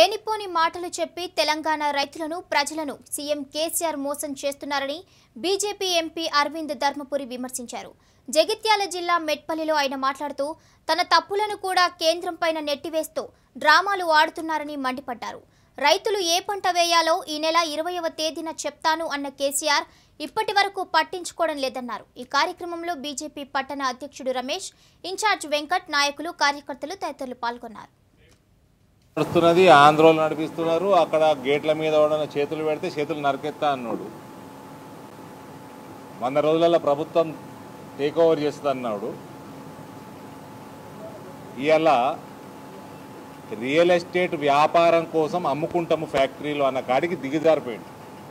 లేనిపోని మాటలు చెప్పి తెలంగాణ రైతులను ప్రజలను సీఎం కేసీఆర్ మోసం చేస్తున్నారని బీజేపీ ఎంపీ అరవింద్ ధర్మపురి విమర్శించారు జగిత్యాల జిల్లా మెట్పల్లిలో ఆయన మాట్లాడుతూ తన తప్పులను కూడా కేంద్రం పైన నెట్టివేస్తూ డ్రామాలు ఆడుతున్నారని మండిపడ్డారు రైతులు ఏ పంట వేయాలో ఈ నెల ఇరవయవ తేదీన చెప్తాను అన్న కేసీఆర్ ఇప్పటి వరకు పట్టించుకోవడం లేదన్నారు ఈ కార్యక్రమంలో బీజేపీ పట్టణ అధ్యక్షుడు రమేష్ ఇన్ఛార్జ్ వెంకట్ నాయకులు కార్యకర్తలు తదితరులు పాల్గొన్నారు నడుస్తున్నది ఆంధ్రోలు నడిపిస్తున్నారు అక్కడ గేట్ల మీద ఎవడన్నా చేతులు పెడితే చేతులు నరికెత్తా అన్నాడు వంద రోజులలో ప్రభుత్వం టేక్ ఓవర్ చేస్తుంది అన్నాడు ఇవాళ రియల్ ఎస్టేట్ వ్యాపారం కోసం అమ్ముకుంటాము ఫ్యాక్టరీలు అన్న కాడికి దిగజారిపోయింది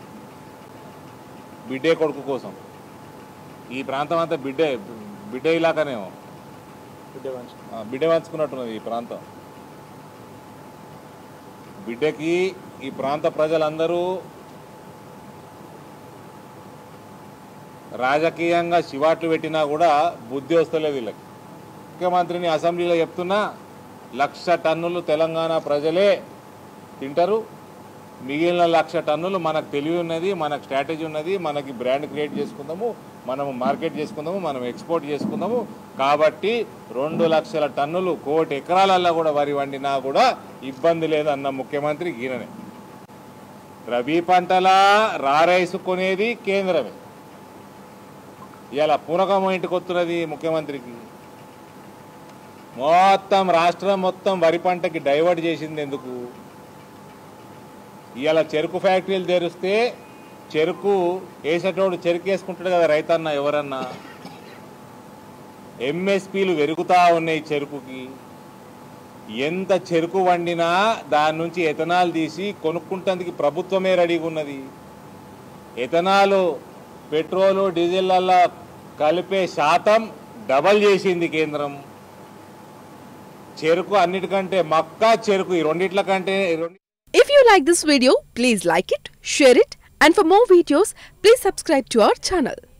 బిడ్డే కొడుకు కోసం ఈ ప్రాంతం అంతా బిడ్డే బిడ్డే ఇలాకనేమో ఆ, బిడ్డే వంచుకున్నట్టున్నది ఈ ప్రాంతం బిడ్డకి ఈ ప్రాంత ప్రజలందరూ రాజకీయంగా శివాట్లు పెట్టినా కూడా బుద్ధి వస్తలేదు వీళ్ళకి ముఖ్యమంత్రిని అసెంబ్లీలో చెప్తున్నా లక్ష టన్నులు తెలంగాణ ప్రజలే తింటారు మిగిలిన లక్ష టన్నులు మనకు తెలివి ఉన్నది మనకు స్ట్రాటజీ ఉన్నది మనకి బ్రాండ్ క్రియేట్ చేసుకుందాము మనము మార్కెట్ చేసుకుందాము మనం ఎక్స్పోర్ట్ చేసుకుందాము కాబట్టి రెండు లక్షల టన్నులు కోటి ఎకరాలల్లో కూడా వరి వండినా కూడా ఇబ్బంది లేదన్న ముఖ్యమంత్రి ఈయననే రబీ పంటల రారేసుకునేది కేంద్రమే ఇలా పూనకం ఇంటికి వస్తున్నది ముఖ్యమంత్రికి మొత్తం రాష్ట్రం మొత్తం వరి పంటకి డైవర్ట్ చేసింది ఎందుకు ఇవాళ చెరుకు ఫ్యాక్టరీలు తెరిస్తే చెరుకు వేసేటోడు చెరుకు వేసుకుంటాడు కదా రైతన్న ఎవరన్నా ఎంఎస్పీలు పెరుగుతూ ఉన్నాయి చెరుకుకి ఎంత చెరుకు వండినా దాని నుంచి ఎథనాల్ తీసి కొనుక్కుంటందుకు ప్రభుత్వమే రెడీగా ఉన్నది ఎథనాలు పెట్రోలు డీజిల్లల్లో కలిపే శాతం డబల్ చేసింది కేంద్రం చెరుకు అన్నిటికంటే మక్కా చెరుకు ఈ రెండిట్ల కంటే ఈ రెండు If you like this video, please like it, share it, and for more videos, please subscribe to our channel.